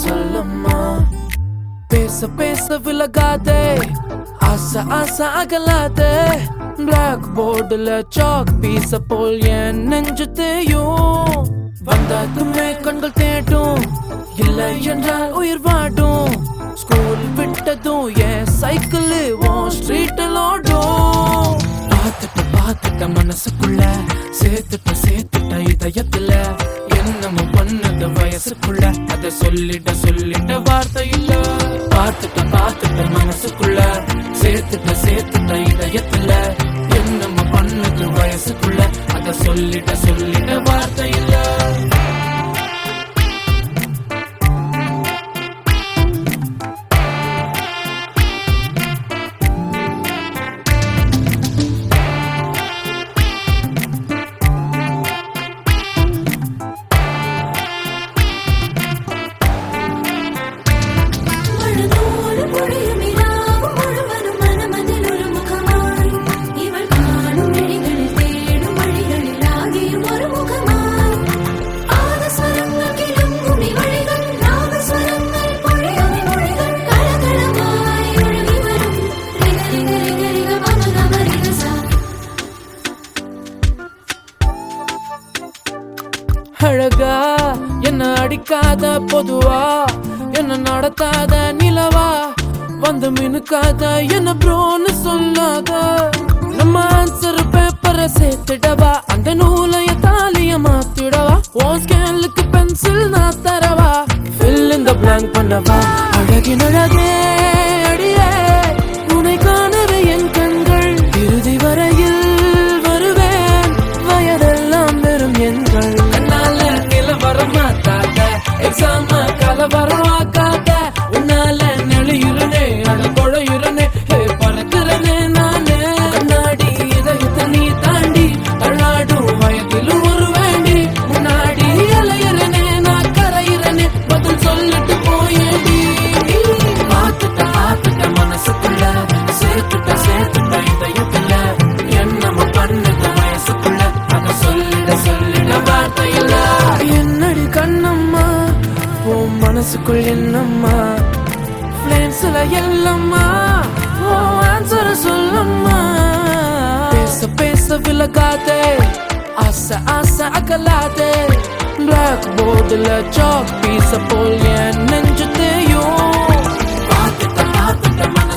சொல்லம்மா பேச பேச விலகாதே ஆசை ஆசை அகலாதே பிளாக் போர்டுல சாக் பீச போல் என் நெஞ்சு தேயும் வந்ததுமே கண்கள் தேடும் இல்லை என்றால் உயிர் வாடும் ஸ்கூல் விட்டதும் என் சைக்கிள் உன் ஸ்ட்ரீட்டில் ஓடும் பார்த்துட்ட பார்த்துட்ட மனசுக்குள்ள சேர்த்துட்ட சேர்த்துட்ட இதயத்துல என்னமோ பண்ணது வயசுக்குள்ள அத சொல்லிட்ட சொல்லிட்ட வார்த்தை இல்ல பார்த்துட்ட பார்த்துட்ட மனசுக்குள்ள சேர்த்துட்ட சேர்த்துட்ட இதயத்துல என்னமோ பண்ணது வயசுக்குள்ள அத சொல்லிட்ட சொல்லிட்ட வார்த்தை இல்ல மனதோடு பொழியும் நிலாவும் முழுவதும் மனமதில் ஒரு முகமாய் இவள் காணும் விழிகளில் தேடும் வழிகளில் ஆகியும் ஒரு முகமாய் ஆதஸ்வரங்கள் கிளம்பும் இவழிகள் நாகஸ்வரங்கள் பொழியும் மொழிகள் கலகலமாய் ஒழுகி வரும் ரிக ரிக ரிக ரிக மம கம ரிக சா அழகா என்ன அடிக்காத பொதுவா என்ன நடத்தாத நிலவா வந்து மினுக்காத என்ன ப்ரோன்னு சொல்லாத நம்ம ஆன்சர் பேப்பரை சேர்த்துடவா அந்த நூலைய தாலிய மாத்திடவா உன் ஸ்கேலுக்கு பென்சில் நான் தரவா fill in the blank பண்ணவா அழகின் அழகே அடியே உன்னை காணவே என் கண்கள் இறுதி வரையில் வருவேன் வயதெல்லாம் வெறும் எண்கள் கண்ணால நிலவரம் மாத்தாத எக்ஸாம கலவரம் ஆக்காத உன்னால நெளியுறனே அட கொழையுறனே ஹே பறக்குறனே நானே கண்ணாடி இதயத்தை நீ தாண்டி தள்ளாடும் வயதிலும் ஒரு வேண்டி முன்னாடி அலையிறனே நான் கரையிறனே பதில் சொல்லிட்டு போயேடி பார்த்துட்ட பார்த்துட்ட மனசுக்குள்ள சேர்த்துட்ட சேர்த்துட்ட இதயத்துல என்னமோ பண்ணுது வயசுக்குள்ள அத சொல்லிட சொல்லிட வார்த்தை இல்ல என்னடி கண்ணம்மா உன் மனசுக்குள் என்னம்மா ஃப்ளேம்ஸ்ல எல்லம்மா உன் ஆன்சர் சொல்லம்மா பேச பேச விலகாதே ஆசை ஆசை அகலாதே பிளாக் போர்டுல சாக் பீச போல் என் நெஞ்சு தேயும் பார்த்துட்ட பார்த்துட்ட மனசு